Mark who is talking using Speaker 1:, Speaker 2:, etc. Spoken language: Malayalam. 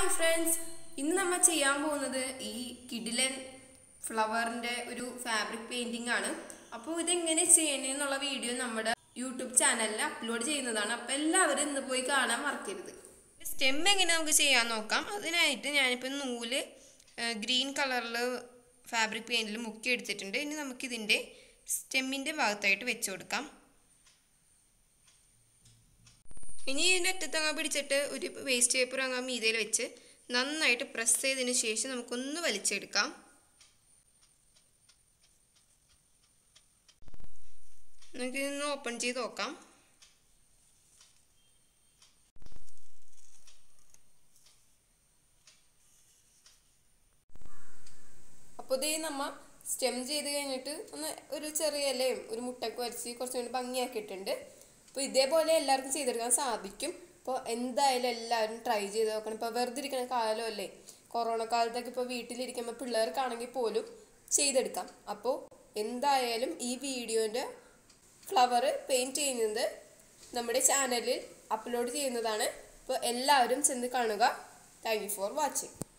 Speaker 1: ഹായ് ഫ്രണ്ട്സ് ഇന്ന് നമ്മൾ ചെയ്യാൻ പോകുന്നത് ഈ കിഡിലൻ ഫ്ലവറിൻ്റെ ഒരു ഫാബ്രിക് പെയിൻറ്റിംഗ് ആണ് അപ്പോൾ ഇതെങ്ങനെ ചെയ്യണമെന്നുള്ള വീഡിയോ നമ്മുടെ യൂട്യൂബ് ചാനലിൽ അപ്ലോഡ് ചെയ്യുന്നതാണ് അപ്പോൾ എല്ലാവരും ഇന്ന് പോയി കാണാൻ മറക്കരുത് സ്റ്റെം എങ്ങനെ നമുക്ക് ചെയ്യാൻ നോക്കാം അതിനായിട്ട് ഞാനിപ്പോൾ നൂല് ഗ്രീൻ കളറിൽ ഫാബ്രിക് പെയിൻറ്റിൽ മുക്കി എടുത്തിട്ടുണ്ട് ഇനി നമുക്കിതിൻ്റെ സ്റ്റെമ്മിൻ്റെ ഭാഗത്തായിട്ട് വെച്ച് കൊടുക്കാം ഇനി ഇതിൻ്റെ അറ്റത്തങ്ങ പിടിച്ചിട്ട് ഒരു വേസ്റ്റ് പേപ്പർ അങ്ങ് മീതയിൽ വെച്ച് നന്നായിട്ട് പ്രസ് ചെയ്തതിന് ശേഷം നമുക്കൊന്ന് വലിച്ചെടുക്കാം നമുക്ക് ഇതൊന്ന് ഓപ്പൺ ചെയ്ത് നോക്കാം അപ്പോൾ ഇതേ നമ്മ സ്റ്റെം ചെയ്ത് കഴിഞ്ഞിട്ട് ഒന്ന് ഒരു ചെറിയ ഇലയും ഒരു മുട്ടൊക്കെ വരച്ച് കുറച്ചും കൂടി ഭംഗിയാക്കിയിട്ടുണ്ട് അപ്പോൾ ഇതേപോലെ എല്ലാവർക്കും ചെയ്തെടുക്കാൻ സാധിക്കും അപ്പോൾ എന്തായാലും എല്ലാവരും ട്രൈ ചെയ്ത് നോക്കണം ഇപ്പോൾ വെറുതെ ഇരിക്കുന്ന കാലമല്ലേ കൊറോണ കാലത്തൊക്കെ ഇപ്പോൾ വീട്ടിലിരിക്കുമ്പോൾ പിള്ളേർക്കാണെങ്കിൽ പോലും ചെയ്തെടുക്കാം അപ്പോൾ എന്തായാലും ഈ വീഡിയോൻ്റെ ഫ്ലവർ പെയിൻറ്റ് ചെയ്യുന്നത് നമ്മുടെ ചാനലിൽ അപ്ലോഡ് ചെയ്യുന്നതാണ് അപ്പോൾ എല്ലാവരും ചെന്ന് കാണുക താങ്ക് യു ഫോർ വാച്ചിങ്